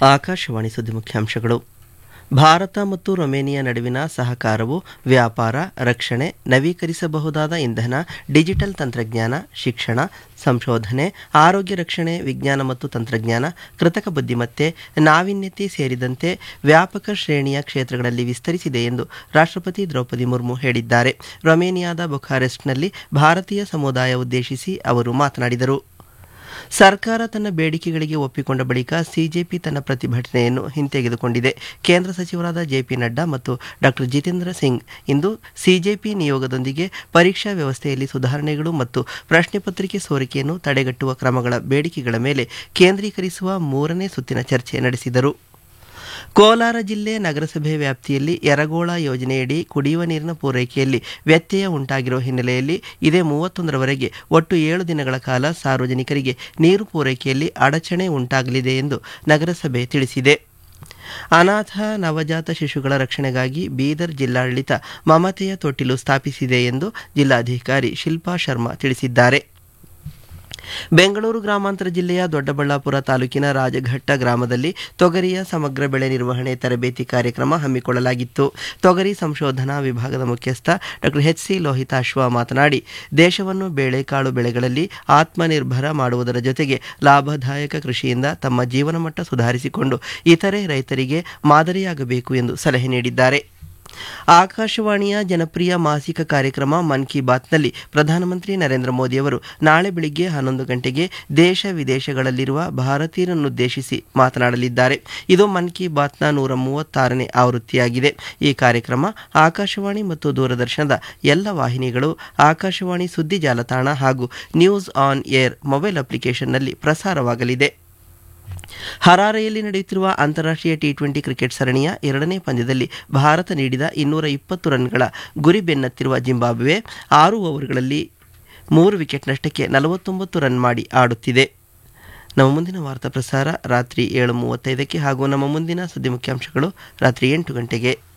ಆಕಾಶವಾಣಿ ಸುದ್ದಿ ಮುಖ್ಯಾಂಶಗಳು ಭಾರತ ಮತ್ತು ರೊಮೇನಿಯಾ ನಡುವಿನ ಸಹಕಾರವು ವ್ಯಾಪಾರ ರಕ್ಷಣೆ ನವೀಕರಿಸಬಹುದಾದ ಇಂಧನ ಡಿಜಿಟಲ್ ತಂತ್ರಜ್ಞಾನ ಶಿಕ್ಷಣ ಸಂಶೋಧನೆ ಆರೋಗ್ಯ ರಕ್ಷಣೆ ವಿಜ್ಞಾನ ಮತ್ತು ತಂತ್ರಜ್ಞಾನ ಕೃತಕ ಬುದ್ಧಿಮತ್ತೆ ನಾವೀನ್ಯತೆ ಸೇರಿದಂತೆ ವ್ಯಾಪಕ ಶ್ರೇಣಿಯ ಕ್ಷೇತ್ರಗಳಲ್ಲಿ ವಿಸ್ತರಿಸಿದೆ ಎಂದು ರಾಷ್ಟ್ರಪತಿ ದ್ರೌಪದಿ ಮುರ್ಮು ಹೇಳಿದ್ದಾರೆ ರೊಮೇನಿಯಾದ ಬುಖಾರೆಸ್ಟ್ನಲ್ಲಿ ಭಾರತೀಯ ಸಮುದಾಯ ಉದ್ದೇಶಿಸಿ ಅವರು ಮಾತನಾಡಿದರು ಸರ್ಕಾರ ತನ್ನ ಬೇಡಿಕೆಗಳಿಗೆ ಒಪ್ಪಿಕೊಂಡ ಬಳಿಕ ಸಿಜೆಪಿ ತನ್ನ ಪ್ರತಿಭಟನೆಯನ್ನು ಹಿಂತೆಗೆದುಕೊಂಡಿದೆ ಕೇಂದ್ರ ಸಚಿವರಾದ ಜೆಪಿ ನಡ್ಡಾ ಮತ್ತು ಡಾಕ್ಟರ್ ಜಿತೇಂದ್ರ ಸಿಂಗ್ ಇಂದು ಸಿಜೆಪಿ ನಿಯೋಗದೊಂದಿಗೆ ಪರೀಕ್ಷಾ ವ್ಯವಸ್ಥೆಯಲ್ಲಿ ಸುಧಾರಣೆಗಳು ಮತ್ತು ಪ್ರಶ್ನೆ ಪತ್ರಿಕೆ ಸೋರಿಕೆಯನ್ನು ತಡೆಗಟ್ಟುವ ಕ್ರಮಗಳ ಬೇಡಿಕೆಗಳ ಮೇಲೆ ಕೇಂದ್ರೀಕರಿಸುವ ಮೂರನೇ ಸುತ್ತಿನ ಚರ್ಚೆ ನಡೆಸಿದರು ಕೋಲಾರ ಜಿಲ್ಲೆ ನಗರಸಭೆ ವ್ಯಾಪ್ತಿಯಲ್ಲಿ ಯರಗೋಳ ಯೋಜನೆಯಡಿ ಕುಡಿಯುವ ನೀರಿನ ಪೂರೈಕೆಯಲ್ಲಿ ವ್ಯತ್ಯಯ ಉಂಟಾಗಿರುವ ಹಿನ್ನೆಲೆಯಲ್ಲಿ ಇದೇ ಮೂವತ್ತೊಂದರವರೆಗೆ ಒಟ್ಟು ಏಳು ದಿನಗಳ ಕಾಲ ಸಾರ್ವಜನಿಕರಿಗೆ ನೀರು ಪೂರೈಕೆಯಲ್ಲಿ ಅಡಚಣೆ ಉಂಟಾಗಲಿದೆ ಎಂದು ನಗರಸಭೆ ತಿಳಿಸಿದೆ ಅನಾಥ ನವಜಾತ ಶಿಶುಗಳ ರಕ್ಷಣೆಗಾಗಿ ಬೀದರ್ ಜಿಲ್ಲಾಡಳಿತ ಮಮತೆಯ ತೊಟ್ಟಿಲು ಸ್ಥಾಪಿಸಿದೆ ಎಂದು ಜಿಲ್ಲಾಧಿಕಾರಿ ಶಿಲ್ಪಾ ಶರ್ಮಾ ತಿಳಿಸಿದ್ದಾರೆ ಬೆಂಗಳೂರು ಗ್ರಾಮಾಂತರ ಜಿಲ್ಲೆಯ ದೊಡ್ಡಬಳ್ಳಾಪುರ ತಾಲೂಕಿನ ರಾಜಘಟ್ಟ ಗ್ರಾಮದಲ್ಲಿ ತೊಗರಿಯ ಸಮಗ್ರ ಬೆಳೆ ನಿರ್ವಹಣೆ ತರಬೇತಿ ಕಾರ್ಯಕ್ರಮ ಹಮ್ಮಿಕೊಳ್ಳಲಾಗಿತ್ತು ತೊಗರಿ ಸಂಶೋಧನಾ ವಿಭಾಗದ ಮುಖ್ಯಸ್ಥ ಡಾಕ್ಟರ್ ಎಚ್ ಸಿ ಲೋಹಿತಾಶ್ವ ಮಾತನಾಡಿ ದೇಶವನ್ನು ಬೇಳೆಕಾಳು ಬೆಳೆಗಳಲ್ಲಿ ಆತ್ಮನಿರ್ಭರ ಮಾಡುವುದರ ಜೊತೆಗೆ ಲಾಭದಾಯಕ ಕೃಷಿಯಿಂದ ತಮ್ಮ ಜೀವನ ಮಟ್ಟ ಸುಧಾರಿಸಿಕೊಂಡು ಇತರೆ ರೈತರಿಗೆ ಮಾದರಿಯಾಗಬೇಕು ಎಂದು ಸಲಹೆ ನೀಡಿದ್ದಾರೆ ಆಕಾಶವಾಣಿಯ ಜನಪ್ರಿಯ ಮಾಸಿಕ ಕಾರ್ಯಕ್ರಮ ಮನ್ ಕಿ ಬಾತ್ನಲ್ಲಿ ಪ್ರಧಾನಮಂತ್ರಿ ನರೇಂದ್ರ ಮೋದಿಯವರು ನಾಳೆ ಬೆಳಿಗ್ಗೆ ಹನ್ನೊಂದು ಗಂಟೆಗೆ ದೇಶ ವಿದೇಶಗಳಲ್ಲಿರುವ ಭಾರತೀಯರನ್ನುದ್ದೇಶಿಸಿ ಮಾತನಾಡಲಿದ್ದಾರೆ ಇದು ಮನ್ ಕಿ ಬಾತ್ನ ನೂರ ಮೂವತ್ತಾರನೇ ಆವೃತ್ತಿಯಾಗಿದೆ ಈ ಕಾರ್ಯಕ್ರಮ ಆಕಾಶವಾಣಿ ಮತ್ತು ದೂರದರ್ಶನದ ಎಲ್ಲ ವಾಹಿನಿಗಳು ಆಕಾಶವಾಣಿ ಸುದ್ದಿ ಜಾಲತಾಣ ಹಾಗೂ ನ್ಯೂಸ್ ಆನ್ ಏರ್ ಮೊಬೈಲ್ ಅಪ್ಲಿಕೇಶನ್ನಲ್ಲಿ ಪ್ರಸಾರವಾಗಲಿದೆ ಹರಾರೆಯಲ್ಲಿ ನಡೆಯುತ್ತಿರುವ ಅಂತಾರಾಷ್ಟ್ರೀಯ ಟಿ ಟ್ವೆಂಟಿ ಕ್ರಿಕೆಟ್ ಸರಣಿಯ ಎರಡನೇ ಪಂದ್ಯದಲ್ಲಿ ಭಾರತ ನೀಡಿದ ಇನ್ನೂರ ಇಪ್ಪತ್ತು ರನ್ಗಳ ಗುರಿ ಬೆನ್ನತ್ತಿರುವ ಜಿಂಬಾಬ್ವೆ ಆರು ಓವರ್ಗಳಲ್ಲಿ ಮೂರು ವಿಕೆಟ್ ನಷ್ಟಕ್ಕೆ ನಲವತ್ತೊಂಬತ್ತು ರನ್ ಮಾಡಿ ಆಡುತ್ತಿದೆ ನಮ್ಮ ಮುಂದಿನ ವಾರ್ತಾ ಪ್ರಸಾರ ರಾತ್ರಿ ಏಳು ಮೂವತ್ತೈದಕ್ಕೆ ಹಾಗೂ ನಮ್ಮ ಮುಂದಿನ ಸುದ್ದಿ ಮುಖ್ಯಾಂಶಗಳು ರಾತ್ರಿ ಎಂಟು ಗಂಟೆಗೆ